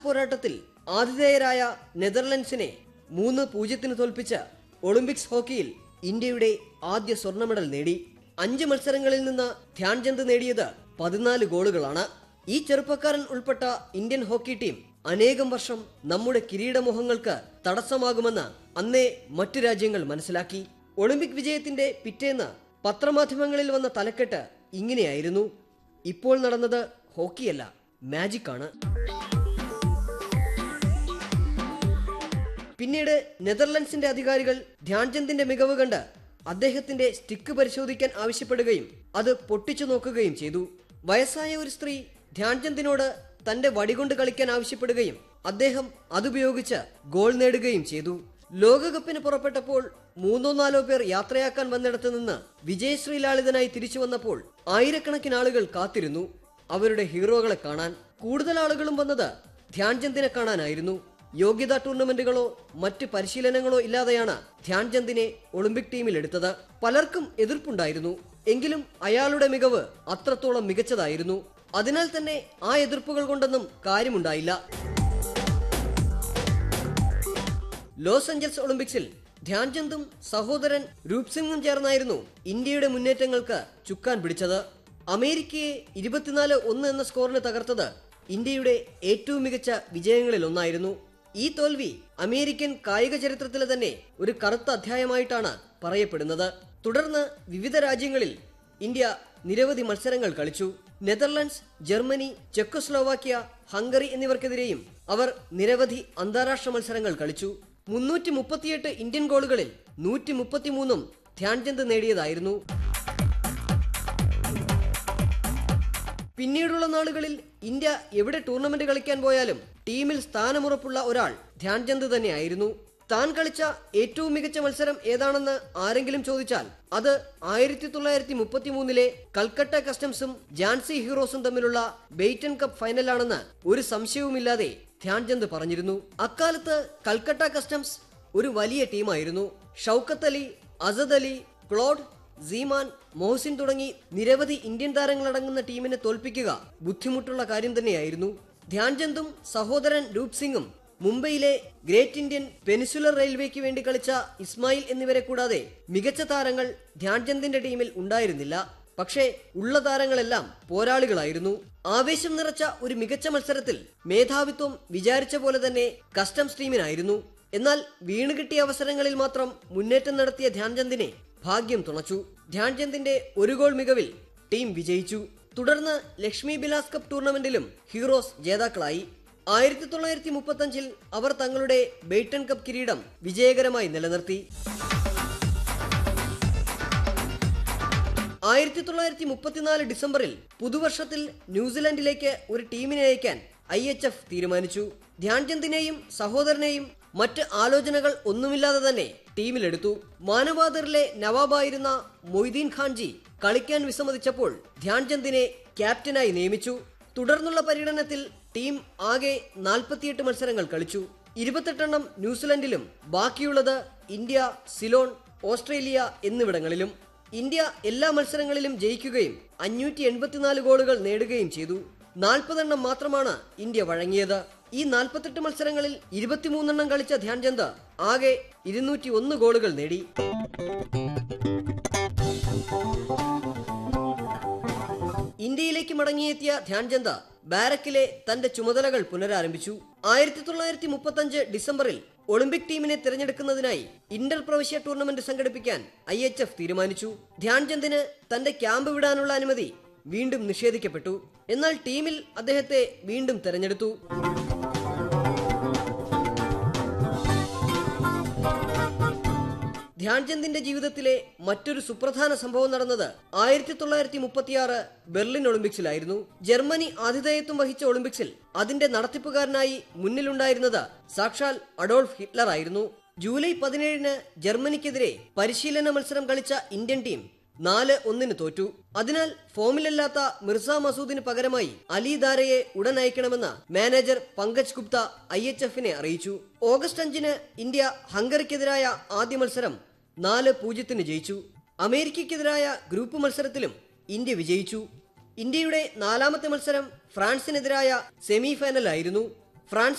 പോരാട്ടത്തിൽ ആതിഥേയരായ നെതർലൻഡ്സിനെ മൂന്ന് പൂജ്യത്തിന് തോൽപ്പിച്ച ഒളിമ്പിക്സ് ഹോക്കിയിൽ ഇന്ത്യയുടെ ആദ്യ സ്വർണ്ണ മെഡൽ നേടി അഞ്ച് മത്സരങ്ങളിൽ നിന്ന് ധ്യാൻചന്ദ് നേടിയത് പതിനാല് ഗോളുകളാണ് ഈ ചെറുപ്പക്കാരൻ ഉൾപ്പെട്ട ഇന്ത്യൻ ഹോക്കി ടീം അനേകം വർഷം നമ്മുടെ കിരീടമോഹങ്ങൾക്ക് തടസ്സമാകുമെന്ന് അന്നേ മറ്റു രാജ്യങ്ങൾ മനസ്സിലാക്കി ഒളിമ്പിക് വിജയത്തിന്റെ പിറ്റേന്ന് പത്രമാധ്യമങ്ങളിൽ വന്ന തലക്കെട്ട് ഇങ്ങനെയായിരുന്നു ഇപ്പോൾ നടന്നത് ഹോക്കിയല്ല മാജിക് ആണ് പിന്നീട് നെതർലൻഡ്സിന്റെ അധികാരികൾ ധ്യാൻചന്ദിന്റെ മികവ് കണ്ട് അദ്ദേഹത്തിന്റെ സ്റ്റിക്ക് പരിശോധിക്കാൻ ആവശ്യപ്പെടുകയും അത് പൊട്ടിച്ചു നോക്കുകയും ചെയ്തു വയസ്സായ ഒരു സ്ത്രീ ധ്യാൻചന്ദിനോട് തന്റെ വടികൊണ്ട് കളിക്കാൻ ആവശ്യപ്പെടുകയും അദ്ദേഹം അതുപയോഗിച്ച് ഗോൾ നേടുകയും ചെയ്തു ലോകകപ്പിന് പുറപ്പെട്ടപ്പോൾ മൂന്നോ നാലോ പേർ യാത്രയാക്കാൻ വന്നിടത്ത് നിന്ന് വിജയശ്രീലാളിതനായി തിരിച്ചു വന്നപ്പോൾ ആയിരക്കണക്കിന് ആളുകൾ കാത്തിരുന്നു അവരുടെ ഹീറോകളെ കാണാൻ കൂടുതൽ ആളുകളും വന്നത് ധ്യാൻചന്ദിനെ കാണാനായിരുന്നു യോഗ്യതാ ടൂർണമെന്റുകളോ മറ്റ് പരിശീലനങ്ങളോ ഇല്ലാതെയാണ് ധ്യാൻചന്ദിനെ ഒളിമ്പിക് ടീമിൽ എടുത്തത് പലർക്കും എതിർപ്പുണ്ടായിരുന്നു എങ്കിലും അയാളുടെ മികവ് അത്രത്തോളം മികച്ചതായിരുന്നു അതിനാൽ തന്നെ ആ എതിർപ്പുകൾ കൊണ്ടൊന്നും കാര്യമുണ്ടായില്ല ലോസ് ഏഞ്ചൽസ് ഒളിമ്പിക്സിൽ ധ്യാൻചന്ദും സഹോദരൻ രൂപ് സിംഗും ചേർന്നായിരുന്നു ഇന്ത്യയുടെ മുന്നേറ്റങ്ങൾക്ക് ചുക്കാൻ പിടിച്ചത് അമേരിക്കയെ ഇരുപത്തിനാല് ഒന്ന് എന്ന സ്കോറിന് തകർത്തത് ഇന്ത്യയുടെ ഏറ്റവും മികച്ച വിജയങ്ങളിൽ ഒന്നായിരുന്നു ഈ തോൽവി അമേരിക്കൻ കായിക ചരിത്രത്തിലെ തന്നെ ഒരു കറുത്ത അധ്യായമായിട്ടാണ് പറയപ്പെടുന്നത് തുടർന്ന് വിവിധ രാജ്യങ്ങളിൽ ഇന്ത്യ നിരവധി മത്സരങ്ങൾ കളിച്ചു നെതർലൻഡ്സ് ജർമ്മനി ചെക്കോസ്ലോവാക്യ ഹംഗറി എന്നിവർക്കെതിരെയും അവർ നിരവധി അന്താരാഷ്ട്ര മത്സരങ്ങൾ കളിച്ചു മുന്നൂറ്റി മുപ്പത്തിയെട്ട് ഇന്ത്യൻ ഗോളുകളിൽ നൂറ്റി മുപ്പത്തിമൂന്നും ധ്യാൻചന്ദ് നേടിയതായിരുന്നു പിന്നീടുള്ള നാളുകളിൽ ഇന്ത്യ എവിടെ ടൂർണമെന്റ് കളിക്കാൻ പോയാലും ടീമിൽ സ്ഥാനമുറപ്പുള്ള ഒരാൾ ധ്യാൻചന്ദ് തന്നെയായിരുന്നു താൻ കളിച്ച ഏറ്റവും മികച്ച മത്സരം ഏതാണെന്ന് ആരെങ്കിലും ചോദിച്ചാൽ അത് ആയിരത്തി തൊള്ളായിരത്തി മുപ്പത്തി മൂന്നിലെ കൽക്കട്ട കസ്റ്റംസും ജാൻസി ഹീറോസും തമ്മിലുള്ള ബെയ്റ്റൻ കപ്പ് ഫൈനലാണെന്ന് ഒരു സംശയവുമില്ലാതെ ധ്യാൻചന്ദ് പറഞ്ഞിരുന്നു അക്കാലത്ത് കൽക്കട്ട കസ്റ്റംസ് ഒരു വലിയ ടീമായിരുന്നു ഷൗക്കത്ത് അലി അസദ് അലി ക്ലോഡ് സീമാൻ മോഹ്സിൻ തുടങ്ങി നിരവധി ഇന്ത്യൻ താരങ്ങളടങ്ങുന്ന ടീമിനെ തോൽപ്പിക്കുക ബുദ്ധിമുട്ടുള്ള കാര്യം തന്നെയായിരുന്നു ധ്യാൻചന്ദും സഹോദരൻ രൂപ് സിംഗും മുംബൈയിലെ ഗ്രേറ്റ് ഇന്ത്യൻ പെനിസുലർ റെയിൽവേക്ക് വേണ്ടി കളിച്ച ഇസ്മായിൽ എന്നിവരെ കൂടാതെ മികച്ച താരങ്ങൾ ധ്യാൻചന്ദിന്റെ ടീമിൽ ഉണ്ടായിരുന്നില്ല പക്ഷേ ഉള്ള താരങ്ങളെല്ലാം പോരാളികളായിരുന്നു ആവേശം നിറച്ച ഒരു മികച്ച മത്സരത്തിൽ മേധാവിത്വം വിചാരിച്ച പോലെ തന്നെ കസ്റ്റംസ് ടീമിനായിരുന്നു എന്നാൽ വീണുകിട്ടിയ അവസരങ്ങളിൽ മാത്രം മുന്നേറ്റം നടത്തിയ ധ്യാൻചന്ദിനെ ഭാഗ്യം തുണച്ചു ധ്യാൻചന്ദിന്റെ ഒരു ഗോൾ മികവിൽ ടീം വിജയിച്ചു തുടർന്ന് ലക്ഷ്മി ബിലാസ് കപ്പ് ടൂർണമെന്റിലും ഹീറോസ് ജേതാക്കളായി ആയിരത്തി തൊള്ളായിരത്തി മുപ്പത്തഞ്ചിൽ അവർ തങ്ങളുടെ ബെയ്റ്റൺ കപ്പ് കിരീടം വിജയകരമായി നിലനിർത്തി ആയിരത്തി തൊള്ളായിരത്തി മുപ്പത്തിനാല് ഡിസംബറിൽ പുതുവർഷത്തിൽ ന്യൂസിലൻഡിലേക്ക് ഒരു ടീമിനെ അയക്കാൻ ഐ എച്ച് എഫ് തീരുമാനിച്ചു ധ്യാൻചന്ദിനെയും സഹോദരനെയും മറ്റ് ആലോചനകൾ ഒന്നുമില്ലാതെ തന്നെ ടീമിലെടുത്തു മാനവാദറിലെ നവാബായിരുന്ന മൊയ്തീൻ ഖാൻജി കളിക്കാൻ വിസമ്മതിച്ചപ്പോൾ ധ്യാൻചന്ദിനെ ക്യാപ്റ്റനായി നിയമിച്ചു തുടർന്നുള്ള പര്യടനത്തിൽ ടീം ആകെ നാൽപ്പത്തിയെട്ട് മത്സരങ്ങൾ കളിച്ചു ഇരുപത്തെട്ടെണ്ണം ന്യൂസിലൻഡിലും ബാക്കിയുള്ളത് ഇന്ത്യ സിലോൺ ഓസ്ട്രേലിയ എന്നിവിടങ്ങളിലും ഇന്ത്യ എല്ലാ മത്സരങ്ങളിലും ജയിക്കുകയും അഞ്ഞൂറ്റി എൺപത്തിനാല് ഗോളുകൾ നേടുകയും ചെയ്തു നാൽപ്പതെണ്ണം മാത്രമാണ് ഇന്ത്യ വഴങ്ങിയത് ഈ നാൽപ്പത്തെട്ട് മത്സരങ്ങളിൽ ഇരുപത്തിമൂന്നെണ്ണം കളിച്ച ധ്യാൻചന്ദ് ആകെ ഇരുന്നൂറ്റി ഒന്ന് ഗോളുകൾ നേടി ഇന്ത്യയിലേക്ക് മടങ്ങിയെത്തിയ ധ്യാൻചന്ദ് ബാരക്കിലെ തന്റെ ചുമതലകൾ പുനരാരംഭിച്ചു ആയിരത്തി തൊള്ളായിരത്തി മുപ്പത്തഞ്ച് ഡിസംബറിൽ ഒളിമ്പിക് ടീമിനെ തിരഞ്ഞെടുക്കുന്നതിനായി ഇന്റർ പ്രവിശ്യ ടൂർണമെന്റ് സംഘടിപ്പിക്കാൻ ഐ എച്ച് എഫ് തീരുമാനിച്ചു ധ്യാൻചന്ദിന് തന്റെ ക്യാമ്പ് വിടാനുള്ള അനുമതി വീണ്ടും നിഷേധിക്കപ്പെട്ടു എന്നാൽ ടീമിൽ അദ്ദേഹത്തെ വീണ്ടും തെരഞ്ഞെടുത്തു ധ്യാൻചന്ദിന്റെ ജീവിതത്തിലെ മറ്റൊരു സുപ്രധാന സംഭവം നടന്നത് ആയിരത്തി തൊള്ളായിരത്തി മുപ്പത്തിയാറ് ബെർലിൻ ഒളിമ്പിക്സിലായിരുന്നു ജർമ്മനി ആതിഥേയത്വം വഹിച്ച ഒളിമ്പിക്സിൽ അതിന്റെ നടത്തിപ്പുകാരനായി മുന്നിലുണ്ടായിരുന്നത് സാക്ഷാൽ അഡോൾഫ് ഹിറ്റ്ലർ ആയിരുന്നു ജൂലൈ പതിനേഴിന് ജർമ്മനിക്കെതിരെ പരിശീലന മത്സരം കളിച്ച ഇന്ത്യൻ ടീം നാല് ഒന്നിന് തോറ്റു അതിനാൽ ഫോമിലല്ലാത്ത മിർസ മസൂദിന് പകരമായി അലി ദാരയെ ഉടൻ അയക്കണമെന്ന് manager Pankaj Gupta I H എഫിനെ അറിയിച്ചു ഓഗസ്റ്റ് അഞ്ചിന് ഇന്ത്യ ഹംഗറിക്കെതിരായ ആദ്യ മത്സരം നാല് പൂജ്യത്തിന് ജയിച്ചു അമേരിക്കയ്ക്കെതിരായ ഗ്രൂപ്പ് മത്സരത്തിലും ഇന്ത്യ വിജയിച്ചു ഇന്ത്യയുടെ നാലാമത്തെ മത്സരം ഫ്രാൻസിനെതിരായ സെമി ഫൈനലായിരുന്നു ഫ്രാൻസ്